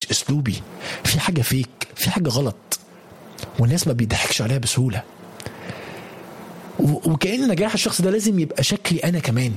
مش اسلوبي في حاجه فيك في حاجه غلط والناس ما بيضحكش عليها بسهوله و- وكأن نجاح الشخص ده لازم يبقى شكلي انا كمان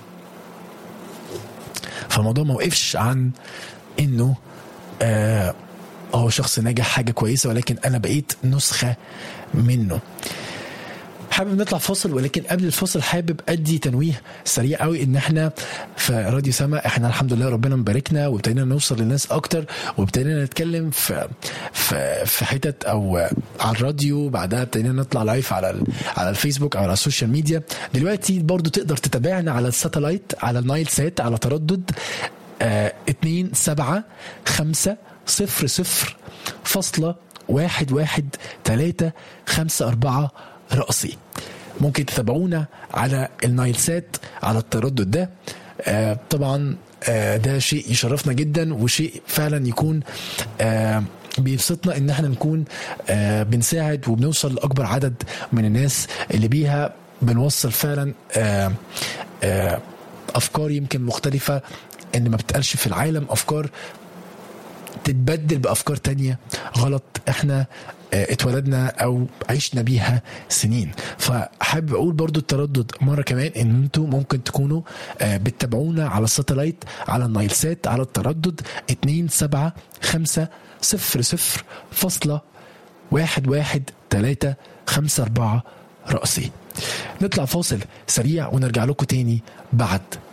فالموضوع ما وقفش عن انه آه هو شخص ناجح حاجه كويسه ولكن انا بقيت نسخه منه حابب نطلع فاصل ولكن قبل الفاصل حابب ادي تنويه سريع قوي ان احنا في راديو سما احنا الحمد لله ربنا مباركنا وابتدينا نوصل للناس اكتر وابتدينا نتكلم في في في حتت او على الراديو بعدها ابتدينا نطلع لايف على ال- على الفيسبوك او على السوشيال ميديا دلوقتي برضو تقدر تتابعنا على الساتلايت على النايل سات على تردد آه 2 7 5 0 0 فاصلة واحد واحد تلاتة خمسة أربعة رأسي ممكن تتابعونا على النايل سات على التردد ده آه طبعا آه ده شيء يشرفنا جدا وشيء فعلا يكون آه بيبسطنا ان احنا نكون آه بنساعد وبنوصل لاكبر عدد من الناس اللي بيها بنوصل فعلا آه آه افكار يمكن مختلفه ان ما بتقالش في العالم افكار تتبدل بافكار تانية غلط احنا آه، اتولدنا او عشنا بيها سنين فحابب اقول برضو التردد مره كمان ان انتوا ممكن تكونوا آه، بتتابعونا على الساتلايت على النايل سات على التردد 2 7 5 0 0 فاصلة واحد واحد تلاتة خمسة أربعة رأسي نطلع فاصل سريع ونرجع لكم تاني بعد